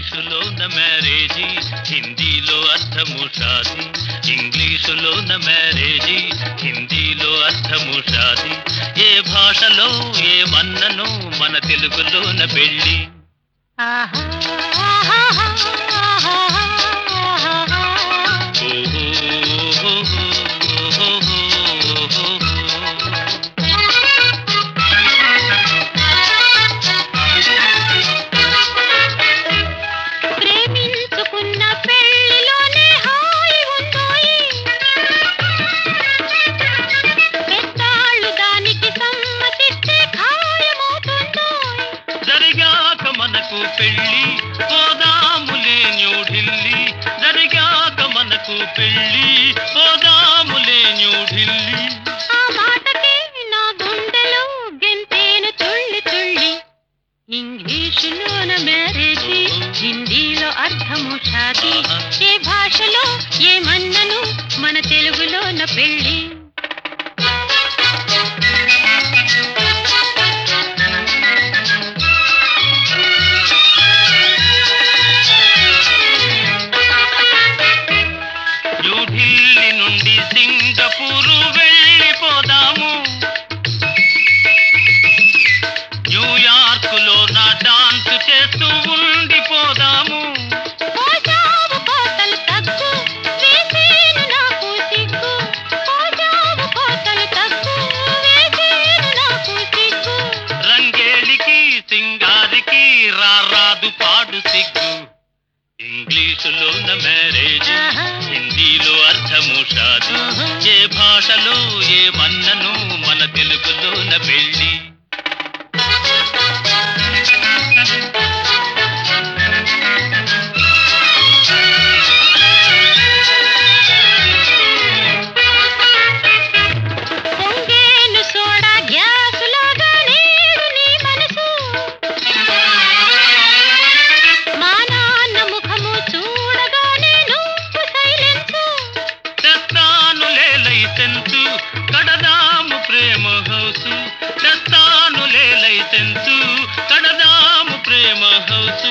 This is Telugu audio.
ఇంగ్లీషులోన మ్యారేజీ హిందీలో అర్థము షాది ఇంగ్లీషులోన మ్యారేజీ హిందీలో అర్థము షాది ఏ భాషలో ఏ మన్ననో మన తెలుగులోన పెళ్ళి ప్రేమించుకున్న పెళ్లిలోనే హాయి ఉందోయి పెద్దాళ్ళు దానికి సమ్మతిస్తే ఖాయమవుతుందోయ్ జరిగాక మనకు పెళ్ళి పోదాములే న్యూఢిల్లీ జరిగాక మనకు పెళ్ళి పోదాములే న్యూఢిల్లీ ఆ మాటకి నా గుండెలో గెంతేను తుళ్ళి తుళ్ళి ఇంగ్లీషులోన మ్యారేజీ హిందీలో అర్థము షాది ఏ భాషలో ఏమన్నను మన తెలుగులోన పెళ్ళి న్యూఢిల్లీ నుండి సింగపూరు వెళ్ళిపోదాము న్యూయార్క్ లో నా డాన్స్ చేస్తూ ఉండిపోదాము పోజావు కోతలు తగ్గు వేసేను నాకు సిగ్గు పోజావు కోతలు తగ్గు వేసేను నాకు సిగ్గు రంగేలికి సింగారికి రారాదు పాడు సిగ్గు ఇంగ్లీషులోన మ్యారేజ్ ఆహా. హిందీలో అర్థము షాది ఆహా. ఏ భాషలో ఏ మన్నను మన తెలుగులోన పెళ్ళి పొంగేను సోడా గ్యాసులాగా నేడు నీ మనసు మా నాన్న ముఖము చూడగానే నువ్వు సైలెన్సు తెస్తానులే లైసెన్సు కడదాము ప్రేమ హౌసు తెస్తానులే లైసెన్సు కడదాము ప్రేమ హౌసు